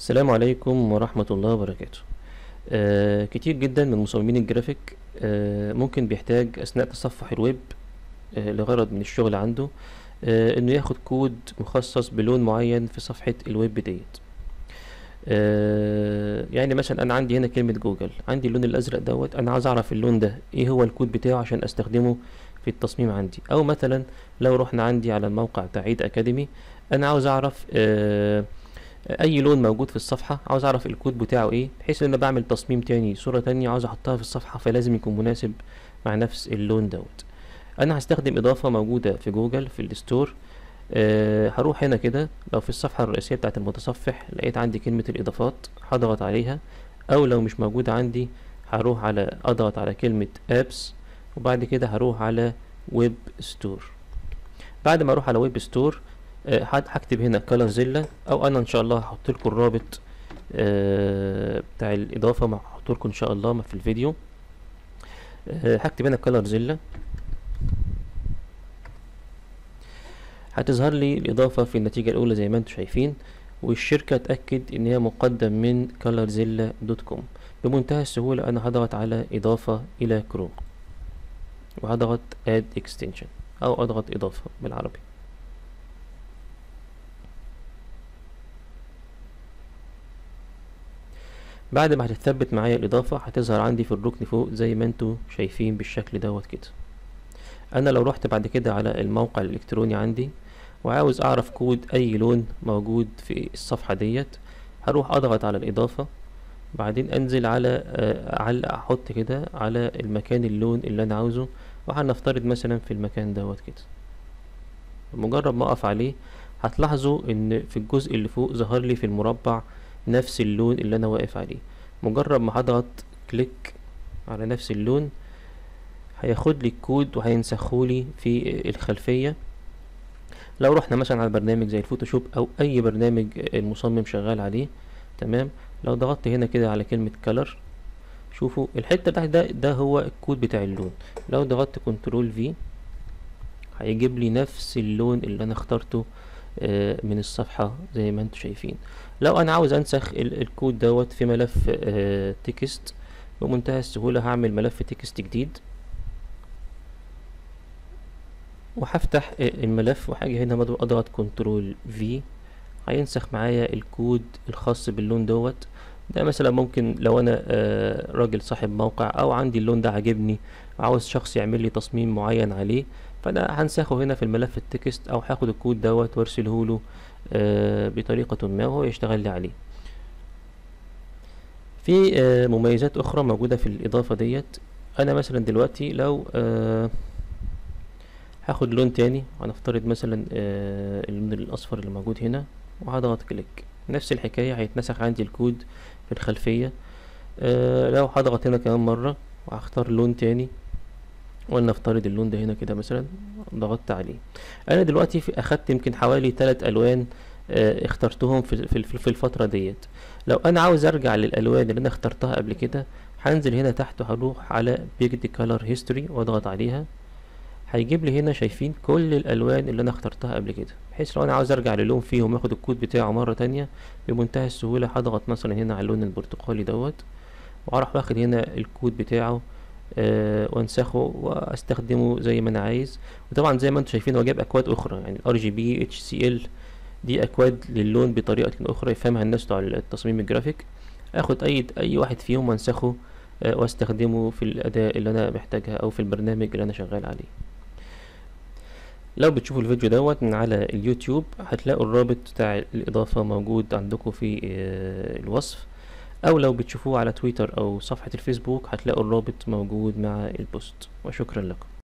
السلام عليكم ورحمة الله وبركاته آه كتير جدا من مصممين الجرافيك آه ممكن بيحتاج أثناء تصفح الويب آه لغرض من الشغل عنده آه إنه ياخد كود مخصص بلون معين في صفحة الويب ديت آه يعني مثلا أنا عندي هنا كلمة جوجل عندي اللون الأزرق دوت أنا عاوز أعرف اللون ده إيه هو الكود بتاعه عشان أستخدمه في التصميم عندي أو مثلا لو رحنا عندي على الموقع بتاع عيد أكاديمي أنا عاوز أعرف آه اي لون موجود في الصفحة عاوز اعرف الكود بتاعه ايه بحيث ان انا بعمل تصميم تاني صورة تانية عاوز احطها في الصفحة فلازم يكون مناسب مع نفس اللون دوت انا هستخدم اضافة موجودة في جوجل في الستور أه هروح هنا كده لو في الصفحة الرئيسية بتاعت المتصفح لقيت عندي كلمة الاضافات هضغط عليها او لو مش موجودة عندي هروح على اضغط على كلمة ابس وبعد كده هروح على ويب ستور بعد ما اروح على ويب ستور أه هكتب هنا كالرزيلا او انا ان شاء الله هحط لكم الرابط أه بتاع الاضافه ما هحط لكم ان شاء الله في الفيديو أه هكتب هنا كالرزيلا هتظهر لي الاضافه في النتيجه الاولى زي ما انتم شايفين والشركه اتاكد ان هي مقدم من كالرزيلا دوت كوم بمنتهى السهوله انا هضغط على اضافه الى كروم وهضغط اد اكستنشن او اضغط اضافه بالعربي بعد ما هتثبت معايا الاضافه هتظهر عندي في الركن فوق زي ما انتوا شايفين بالشكل دوت كده انا لو رحت بعد كده على الموقع الالكتروني عندي وعاوز اعرف كود اي لون موجود في الصفحه ديت هروح اضغط على الاضافه بعدين انزل على آه على احط كده على المكان اللون اللي انا عاوزه وهنفترض مثلا في المكان دوت كده مجرد ما اقف عليه هتلاحظوا ان في الجزء اللي فوق ظهر لي في المربع نفس اللون اللي انا واقف عليه مجرد ما هضغط كليك على نفس اللون هياخد لي الكود وهينسخهولي في الخلفية لو رحنا مثلا على برنامج زي الفوتوشوب او اي برنامج المصمم شغال عليه تمام لو ضغطت هنا كده على كلمة كلر شوفوا الحتة تحت ده ده هو الكود بتاع اللون لو ضغطت كنترول في هيجيب لي نفس اللون اللي انا اخترته من الصفحة زي ما انتم شايفين لو انا عاوز انسخ الكود دوت في ملف اه تكست بمنتهى السهولة هعمل ملف تكست جديد وهفتح الملف وهاجي هنا اضغط كنترول في هينسخ معايا الكود الخاص باللون دوت ده مثلا ممكن لو انا اه راجل صاحب موقع او عندي اللون ده عاجبني عاوز شخص يعمل لي تصميم معين عليه فانا هنسخه هنا في الملف التكست او هاخد الكود دوت وارسله له آه بطريقة ما وهو يشتغل لي عليه في آه مميزات اخرى موجودة في الاضافة ديت انا مثلا دلوقتي لو آه هاخد لون تاني هنفترض مثلا اللون الاصفر اللي موجود هنا وهضغط كليك نفس الحكاية هيتنسخ عندي الكود في الخلفية لو هضغط هنا كمان مرة وهختار لون تاني ولنفترض اللون ده هنا كده مثلا ضغطت عليه انا دلوقتي في اخدت يمكن حوالي ثلاث الوان اه اخترتهم في, في, في الفتره ديت لو انا عاوز ارجع للالوان اللي انا اخترتها قبل كده هنزل هنا تحت وهروح على بيجد كولر هيستوري واضغط عليها هيجيب لي هنا شايفين كل الالوان اللي انا اخترتها قبل كده بحيث لو انا عاوز ارجع للون فيهم واخد الكود بتاعه مره تانية بمنتهى السهوله هضغط مثلا هنا على اللون البرتقالي دوت وهروح واخد هنا الكود بتاعه أه وانسخه واستخدمه زي ما انا عايز وطبعا زي ما انتم شايفين هو جايب اكواد اخرى يعني ار جي بي اتش سي ال دي اكواد للون بطريقه اخرى يفهمها الناس بتوع التصميم الجرافيك اخد اي اي واحد فيهم وانسخه أه واستخدمه في الاداة اللي انا محتاجها او في البرنامج اللي انا شغال عليه لو بتشوفوا الفيديو دوت من على اليوتيوب هتلاقوا الرابط بتاع الاضافه موجود عندكم في أه الوصف او لو بتشوفوه على تويتر او صفحة الفيسبوك هتلاقوا الرابط موجود مع البوست وشكرا لكم